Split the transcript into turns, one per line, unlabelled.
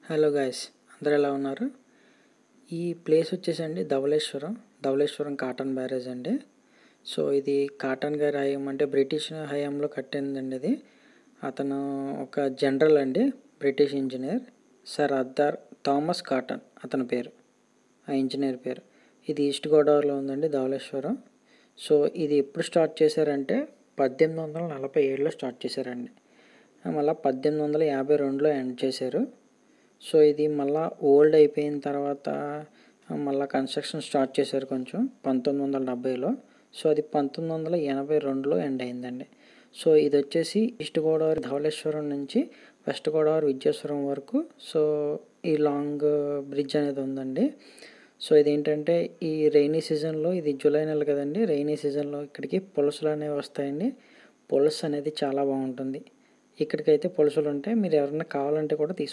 hello guys అందరు ఎలా ఉన్నారు ఈ ప్లేస్ వచ్చేసండి ధవళేశ్వరం ధవళేశ్వరం కాటన్ బ్యారేజ్ అండి సో ఇది కాటన్ గారి హయాం అంటే బ్రిటిష్ హయాంలో కట్టిందండి ఇది అతను ఒక జనరల్ అండి British engineer sir Arthur Thomas Cotton అతని పేరు ఆ ఇంజనీర్ పేరు ఇది ఈస్ట్ గోదావరిలో ఉందండి ధవళేశ్వరం సో ఇది ఎప్పుడు స్టార్ట్ చేశారంటే పద్దెనిమిది వందల నలభై ఏడులో స్టార్ట్ చేశారండి మళ్ళీ పద్దెనిమిది వందల యాభై రెండులో ఎండ్ చేశారు సో ఇది మళ్ళా ఓల్డ్ అయిపోయిన తర్వాత మళ్ళీ కన్స్ట్రక్షన్ స్టార్ట్ చేశారు కొంచెం పంతొమ్మిది వందల డెబ్బైలో సో అది పంతొమ్మిది వందల ఎనభై రెండులో ఎండ్ అయిందండి సో ఇది వచ్చేసి ఈస్ట్ గోదావరి ధవళేశ్వరం నుంచి వెస్ట్ గోదావరి విద్యేశ్వరం వరకు సో ఈ లాంగ్ బ్రిడ్జ్ అనేది ఉందండి సో ఇదేంటంటే ఈ రైనీ సీజన్లో ఇది జూలై నెల కదండి రైనీ సీజన్లో ఇక్కడికి పులసలు అనేవి వస్తాయండి పులస అనేది చాలా బాగుంటుంది ఇక్కడికైతే పులసలు ఉంటాయి మీరు ఎవరైనా కావాలంటే కూడా తీసు